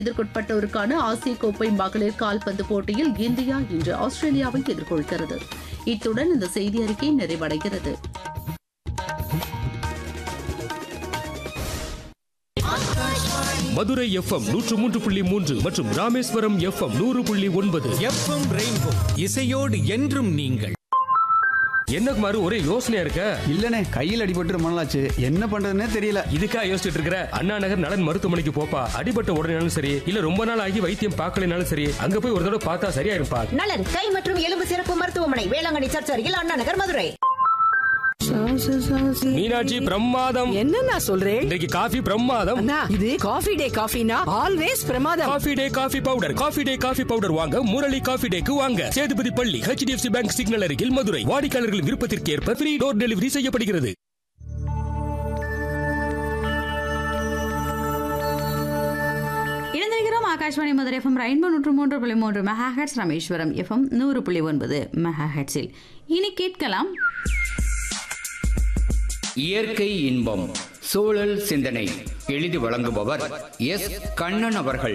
இதற்குட்பட்டோருக்கான ஆசிய கோப்பை மகளிர் கால்பந்து போட்டியில் இந்தியா இன்று ஆஸ்திரேலியாவை எதிர்கொள்கிறது இத்துடன் இந்த செய்தி அறிக்கை நிறைவடைகிறது மதுரை எஃப்எம் நூற்று மூன்று புள்ளி மூன்று மற்றும் ராமேஸ்வரம் எஃப்எம் நூறு புள்ளி ஒன்பது எஃப்எம் ரெயின்போ இசையோடு என்றும் நீங்கள் என்ன குமாரு ஒரே யோசனையா இருக்க இல்லனே கையில் அடிபட்டு ரொம்ப நாளாச்சு என்ன பண்றதுன்னே தெரியல இதுக்கா யோசிச்சுட்டு இருக்கிற அண்ணா நகர் நலன் மருத்துவமனைக்கு போப்பா அடிபட்ட உடனேனாலும் சரி இல்ல ரொம்ப நாள் ஆகி வைத்தியம் பார்க்கலைனாலும் சரி அங்க போய் ஒரு தடவை பார்த்தா சரியா இருப்பா நலன் கை மற்றும் எலும்பு சிறப்பு மருத்துவமனை வேளாங்கண்ணி சர்ச் அருகில் அண்ணா நகர் மதுரை மீனாட்சி பிரமாதம் என்ன நான் சொல்றேன் இன்றைக்கு காஃபி பிரமாதம் அண்ணா இது காஃபி டே காஃபினா ஆல்வேஸ் பிரமாதம் Coffee Day coffee powder Coffee Day coffee powder வாங்க முரளி காஃபி டேக்கு வாங்க சேதுபதி பள்ளி ஹெச்டிஎஃப்சி பேங்க் சிக்னல் அருகில் மதுரை வாடிக்கையாளர்கள் விருப்பத்திற்கு ஏற்ப ஃப்ரீ டோர் டெலிவரி செய்யப்படுகிறது இணைந்திருக்கிறோம் ஆகாஷ்வாணி மதுரை எஃப்எம் ரெயின்போ நூற்று மூன்று புள்ளி மூன்று மெகாஹெட்ஸ் ராமேஸ்வரம் எஃப்எம் நூறு புள்ளி ஒன்பது மெகாஹெட்ஸில் இனி கேட்கலாம் இயற்கை இன்பம் சூழல் சிந்தனை எழுதி வழங்குபவர் எஸ் கண்ணன் அவர்கள்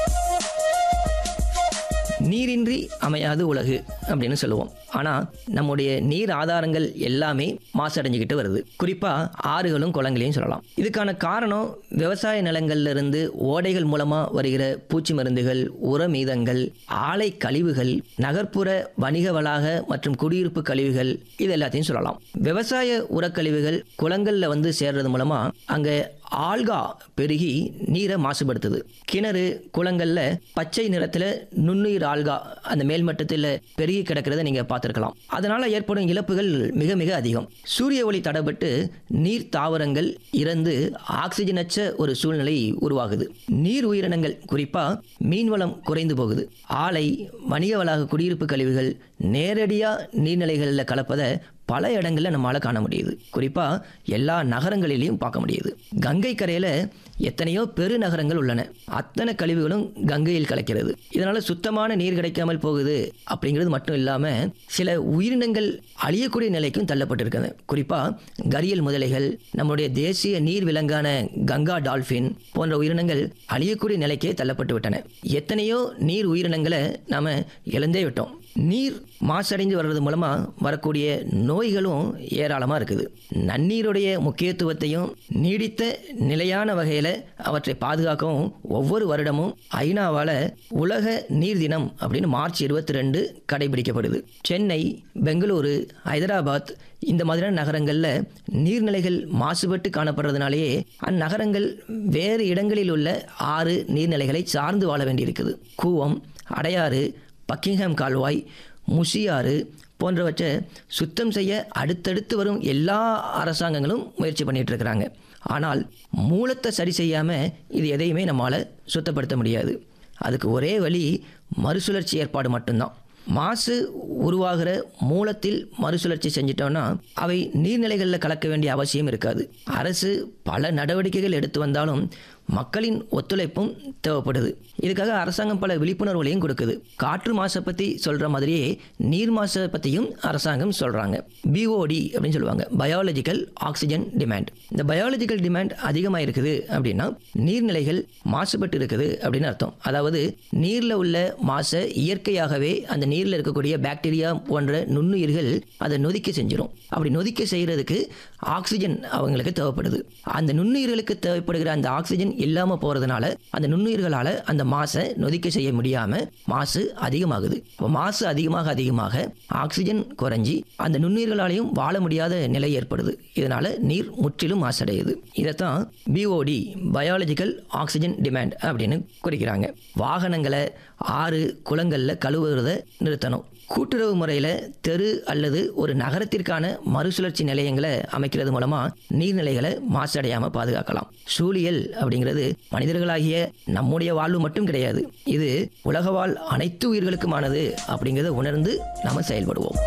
நீரின்றி அமையாது உலகு அப்படின்னு சொல்லுவோம் ஆனால் நம்முடைய நீர் ஆதாரங்கள் எல்லாமே மாசடைஞ்சுக்கிட்டு வருது குறிப்பாக ஆறுகளும் குளங்களையும் சொல்லலாம் இதுக்கான காரணம் விவசாய நிலங்கள்ல இருந்து ஓடைகள் மூலமாக வருகிற பூச்சி மருந்துகள் உர மீதங்கள் ஆலை கழிவுகள் நகர்ப்புற வணிக வளாக மற்றும் குடியிருப்பு கழிவுகள் இது எல்லாத்தையும் சொல்லலாம் விவசாய உரக்கழிவுகள் குளங்களில் வந்து சேர்றது மூலமாக அங்கே ஆல்கா பெருகி நீரை மாசுபடுத்துது கிணறு குளங்கள்ல பச்சை நிறத்துல நுண்ணுயிர் ஆல்கா அந்த மேல்மட்டத்தில் பெருகி கிடக்கிறத நீங்க பார்த்துருக்கலாம் அதனால ஏற்படும் இழப்புகள் மிக மிக அதிகம் சூரிய ஒளி தடப்பட்டு நீர் தாவரங்கள் இறந்து ஆக்சிஜனற்ற ஒரு சூழ்நிலை உருவாகுது நீர் உயிரினங்கள் குறிப்பா மீன்வளம் குறைந்து போகுது ஆலை வணிக வளாக குடியிருப்பு கழிவுகள் நேரடியா நீர்நிலைகளில் கலப்பதை பல இடங்களில் நம்மளால் காண முடியுது குறிப்பாக எல்லா நகரங்களிலையும் பார்க்க முடியுது கங்கை கரையில் எத்தனையோ பெருநகரங்கள் உள்ளன அத்தனை கழிவுகளும் கங்கையில் கலக்கிறது இதனால் சுத்தமான நீர் கிடைக்காமல் போகுது அப்படிங்கிறது மட்டும் இல்லாமல் சில உயிரினங்கள் அழியக்கூடிய நிலைக்கும் தள்ளப்பட்டிருக்கிறது குறிப்பாக கரியல் முதலைகள் நம்முடைய தேசிய நீர் விலங்கான கங்கா டால்ஃபின் போன்ற உயிரினங்கள் அழியக்கூடிய நிலைக்கே தள்ளப்பட்டு விட்டன எத்தனையோ நீர் உயிரினங்களை நாம் இழந்தே விட்டோம் நீர் மாசடைந்து வர்றது மூலமாக வரக்கூடிய நோய்களும் ஏராளமாக இருக்குது நன்னீருடைய முக்கியத்துவத்தையும் நீடித்த நிலையான வகையில் அவற்றை பாதுகாக்கவும் ஒவ்வொரு வருடமும் ஐநாவால் உலக நீர் தினம் அப்படின்னு மார்ச் இருபத்தி ரெண்டு கடைபிடிக்கப்படுது சென்னை பெங்களூரு ஹைதராபாத் இந்த மாதிரியான நகரங்களில் நீர்நிலைகள் மாசுபட்டு காணப்படுறதுனாலேயே அந்நகரங்கள் வேறு இடங்களில் உள்ள ஆறு நீர்நிலைகளை சார்ந்து வாழ வேண்டியிருக்குது கூவம் அடையாறு பக்கிங்ஹாம் கால்வாய் முசியாறு போன்றவற்றை சுத்தம் செய்ய அடுத்தடுத்து வரும் எல்லா அரசாங்கங்களும் முயற்சி பண்ணிட்டு இருக்கிறாங்க ஆனால் மூலத்தை சரி செய்யாமல் இது எதையுமே நம்மளால் சுத்தப்படுத்த முடியாது அதுக்கு ஒரே வழி மறுசுழற்சி ஏற்பாடு மட்டும்தான் மாசு உருவாகிற மூலத்தில் மறுசுழற்சி செஞ்சிட்டோம்னா அவை நீர்நிலைகளில் கலக்க வேண்டிய அவசியம் இருக்காது அரசு பல நடவடிக்கைகள் எடுத்து வந்தாலும் மக்களின் ஒத்துழைப்பும் தேவைப்படுது இதுக்காக அரசாங்கம் பல விழிப்புணர்வுகளையும் கொடுக்குது காற்று மாசை பற்றி சொல்கிற மாதிரியே நீர் மாசை பற்றியும் அரசாங்கம் சொல்கிறாங்க பிஓடி அப்படின்னு சொல்லுவாங்க பயாலஜிக்கல் ஆக்சிஜன் டிமாண்ட் இந்த பயாலஜிக்கல் டிமாண்ட் அதிகமாக இருக்குது அப்படின்னா நீர்நிலைகள் மாசுபட்டு இருக்குது அப்படின்னு அர்த்தம் அதாவது நீரில் உள்ள மாசை இயற்கையாகவே அந்த நீரில் இருக்கக்கூடிய பாக்டீரியா போன்ற நுண்ணுயிர்கள் அதை நொதிக்க செஞ்சிடும் அப்படி நொதிக்க செய்கிறதுக்கு ஆக்சிஜன் அவங்களுக்கு தேவைப்படுது அந்த நுண்ணுயிர்களுக்கு தேவைப்படுகிற அந்த ஆக்சிஜன் இல்லாமல் போகிறதுனால அந்த நுண்ணுயிர்களால் அந்த மாசை நொதிக்க செய்ய முடியாமல் மாசு அதிகமாகுது அப்போ மாசு அதிகமாக அதிகமாக ஆக்சிஜன் குறைஞ்சி அந்த நுண்ணுயிர்களாலையும் வாழ முடியாத நிலை ஏற்படுது இதனால நீர் முற்றிலும் மாசடையுது இதைத்தான் பிஓடி பயாலஜிக்கல் ஆக்சிஜன் டிமாண்ட் அப்படின்னு குறிக்கிறாங்க வாகனங்களை ஆறு குளங்களில் கழுவுறதை நிறுத்தணும் கூட்டுறவு முறையில் தெரு அல்லது ஒரு நகரத்திற்கான மறுசுழற்சி நிலையங்களை அமைக்கிறது மூலமாக நீர்நிலைகளை மாசடையாமல் பாதுகாக்கலாம் சூழியல் அப்படிங்கிறது மனிதர்களாகிய நம்முடைய வாழ்வு மட்டும் கிடையாது இது உலகவாழ் அனைத்து உயிர்களுக்குமானது அப்படிங்கிறத உணர்ந்து நாம் செயல்படுவோம்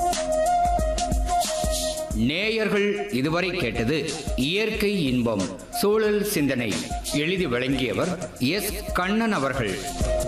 நேயர்கள் இதுவரை கேட்டது இயற்கை இன்பம் சூழல் சிந்தனை எழுதி வழங்கியவர் எஸ் கண்ணன் அவர்கள்